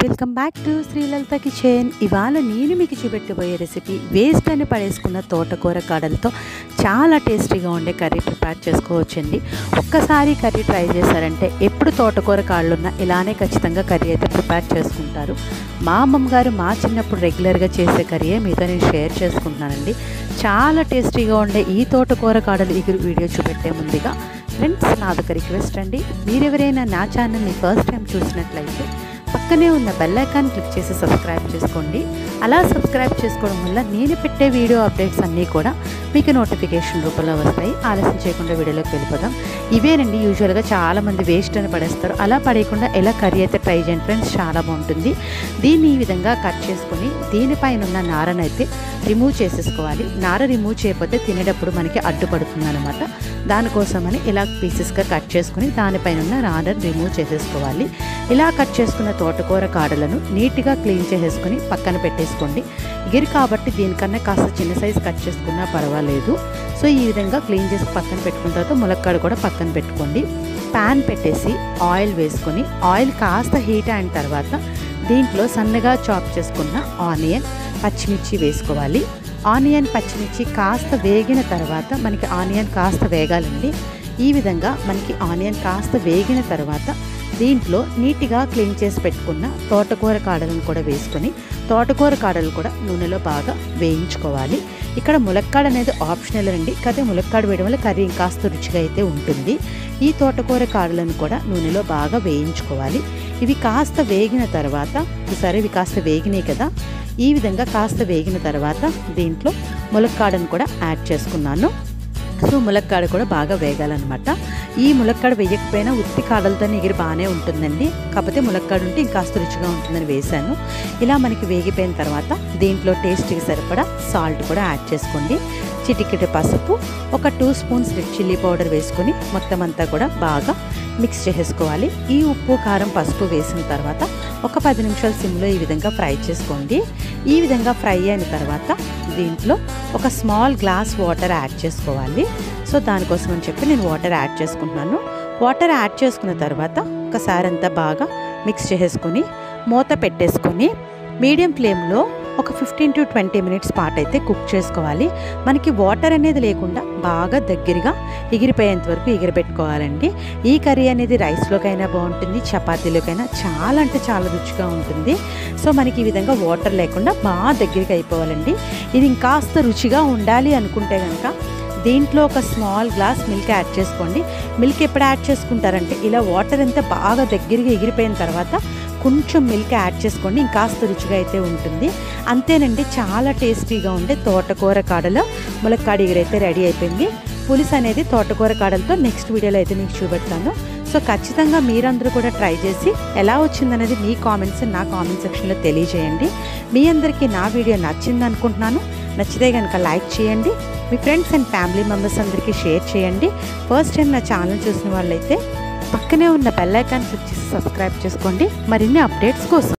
welcome back to Srilalitha kitchen ఇవాళ నేను మీకు చూపెట్టబోయే రెసిపీ వేస్ట్ అని పడేసుకున్న తోటకూర కాడలతో చాలా టేస్టీగా ఉండే కర్రీ ప్రిపేర్ చేసుకోవచ్చండి ఒక్కసారి కర్రీ ట్రై చేశారంటే ఎప్పుడు తోటకూర కాళ్ళున్నా ఇలానే ఖచ్చితంగా కర్రీ అయితే ప్రిపేర్ చేసుకుంటారు మా అమ్మమ్మ గారు మా చిన్నప్పుడు రెగ్యులర్గా చేసే కర్రీయే మీతో నేను షేర్ చేసుకుంటున్నానండి చాలా టేస్టీగా ఉండే ఈ తోటకూర కాడలు ఈ వీడియో చూపెట్టే ముందుగా ఫ్రెండ్స్ నాదొక రిక్వెస్ట్ అండి మీరెవరైనా నా ఛానల్ని ఫస్ట్ టైం చూసినట్లయితే పక్కనే ఉన్న బెల్ ఐకాన్ క్లిక్ చేసి సబ్స్క్రైబ్ చేసుకోండి అలా సబ్స్క్రైబ్ చేసుకోవడం వల్ల నేను పెట్టే వీడియో అప్డేట్స్ అన్నీ కూడా మీకు నోటిఫికేషన్ రూపంలో వస్తాయి ఆలస్యం చేయకుండా వీడియోలోకి వెళ్ళిపోదాం ఇవేనండి యూజువల్గా చాలామంది వేస్ట్ అని పడేస్తారు అలా పడేయకుండా ఎలా కర్రీ అయితే ట్రై చేయండి ఫ్రెండ్స్ చాలా బాగుంటుంది దీన్ని ఈ విధంగా కట్ చేసుకొని దీనిపైన ఉన్న నారనైతే రిమూవ్ చేసేసుకోవాలి నార రిమూవ్ చేయకపోతే తినేటప్పుడు మనకి అడ్డుపడుతుంది అనమాట దానికోసమని ఇలా పీసెస్గా కట్ చేసుకుని దానిపైన ఉన్న నారని రిమూవ్ చేసేసుకోవాలి ఇలా కట్ చేసుకున్న తోటకూర కాడలను నీట్గా క్లీన్ చేసేసుకుని పక్కన పెట్టేసుకోండి గిరి కాబట్టి దీనికన్నా కాస్త చిన్న సైజు కట్ చేసుకున్నా పర్వాలేదు సో ఈ విధంగా క్లీన్ చేసి పక్కన పెట్టుకున్న తర్వాత ములక్కాడ కూడా పక్కన పెట్టుకోండి ప్యాన్ పెట్టేసి ఆయిల్ వేసుకొని ఆయిల్ కాస్త హీట్ అయిన తర్వాత దీంట్లో సన్నగా చాప్ చేసుకున్న ఆనియన్ పచ్చిమిర్చి వేసుకోవాలి ఆనియన్ పచ్చిమిర్చి కాస్త వేగిన తర్వాత మనకి ఆనియన్ కాస్త వేగాలండి ఈ విధంగా మనకి ఆనియన్ కాస్త వేగిన తర్వాత దీంట్లో నీట్గా క్లీన్ చేసి పెట్టుకున్న తోటకూర కాడలను కూడా వేసుకొని తోటకూర కాడలు కూడా నూనెలో బాగా వేయించుకోవాలి ఇక్కడ ములక్కాడ అనేది ఆప్షనల్ అండి కాకపోతే ములక్కాడ వేయడం వల్ల కర్రీ ఇంకాస్త రుచిగా అయితే ఉంటుంది ఈ తోటకూర కాడలను కూడా నూనెలో బాగా వేయించుకోవాలి ఇవి కాస్త వేగిన తర్వాత సరే ఇవి కాస్త వేగినాయి కదా ఈ విధంగా కాస్త వేగిన తర్వాత దీంట్లో ములక్కాడను కూడా యాడ్ చేసుకున్నాను సో ములక్కాడ కూడా బాగా వేగాలన్నమాట ఈ ములక్కాడ వేయకపోయినా ఉత్తి కాడలతో ఎగిరి బాగానే ఉంటుందండి కాకపోతే ములక్కాడ ఉంటే ఇంకాస్త రుచిగా ఉంటుందని వేశాను ఇలా మనకి వేగిపోయిన తర్వాత దీంట్లో టేస్ట్కి సరిపడా సాల్ట్ కూడా యాడ్ చేసుకోండి చిటికెటి పసుపు ఒక two spoons red chilli powder వేసుకొని మొత్తం అంతా కూడా బాగా మిక్స్ చేసుకోవాలి ఈ ఉప్పు కారం పసుపు వేసిన తర్వాత ఒక పది నిమిషాలు సిమ్లో ఈ విధంగా ఫ్రై చేసుకోండి ఈ విధంగా ఫ్రై అయిన తర్వాత దీంట్లో ఒక స్మాల్ గ్లాస్ వాటర్ యాడ్ చేసుకోవాలి సో దానికోసం అని చెప్పి నేను వాటర్ యాడ్ చేసుకుంటున్నాను వాటర్ యాడ్ చేసుకున్న తర్వాత ఒకసారి అంతా బాగా మిక్స్ చేసుకొని మూత పెట్టేసుకొని మీడియం ఫ్లేమ్లో ఒక ఫిఫ్టీన్ టు ట్వంటీ మినిట్స్ పాటు అయితే కుక్ చేసుకోవాలి మనకి వాటర్ అనేది లేకుండా బాగా దగ్గరగా ఎగిరిపోయేంత వరకు ఎగిరిపెట్టుకోవాలండి ఈ కర్రీ అనేది రైస్లోకైనా బాగుంటుంది చపాతీలోకైనా చాలా అంటే చాలా రుచిగా ఉంటుంది సో మనకి ఈ విధంగా వాటర్ లేకుండా బాగా దగ్గరికి అయిపోవాలండి ఇది ఇంకాస్త రుచిగా ఉండాలి అనుకుంటే కనుక దీంట్లో ఒక స్మాల్ గ్లాస్ మిల్క్ యాడ్ చేసుకోండి మిల్క్ ఎప్పుడు యాడ్ చేసుకుంటారంటే ఇలా వాటర్ అంతా బాగా దగ్గరగా ఎగిరిపోయిన తర్వాత కొంచెం మిల్క్ యాడ్ చేసుకోండి ఇంకాస్త రుచిగా అయితే ఉంటుంది అంతేనండి చాలా టేస్టీగా ఉండే తోటకూర కాడలో ములక్కాడ ఎగురైతే రెడీ అయిపోయింది పులుసు అనేది తోటకూర కాడలతో నెక్స్ట్ వీడియోలో అయితే మీకు చూపెడతాను సో ఖచ్చితంగా మీరందరూ కూడా ట్రై చేసి ఎలా వచ్చిందనేది మీ కామెంట్స్ నా కామెంట్ సెక్షన్లో తెలియజేయండి మీ అందరికీ నా వీడియో నచ్చింది అనుకుంటున్నాను నచ్చితే కనుక లైక్ చేయండి మీ ఫ్రెండ్స్ అండ్ ఫ్యామిలీ మెంబర్స్ అందరికీ షేర్ చేయండి ఫస్ట్ టైం నా ఛానల్ చూసిన వాళ్ళైతే పక్కనే ఉన్న బెల్ ఐకాన్ క్లిక్ చేసి సబ్స్క్రైబ్ చేసుకోండి మరిన్ని అప్డేట్స్ కోసం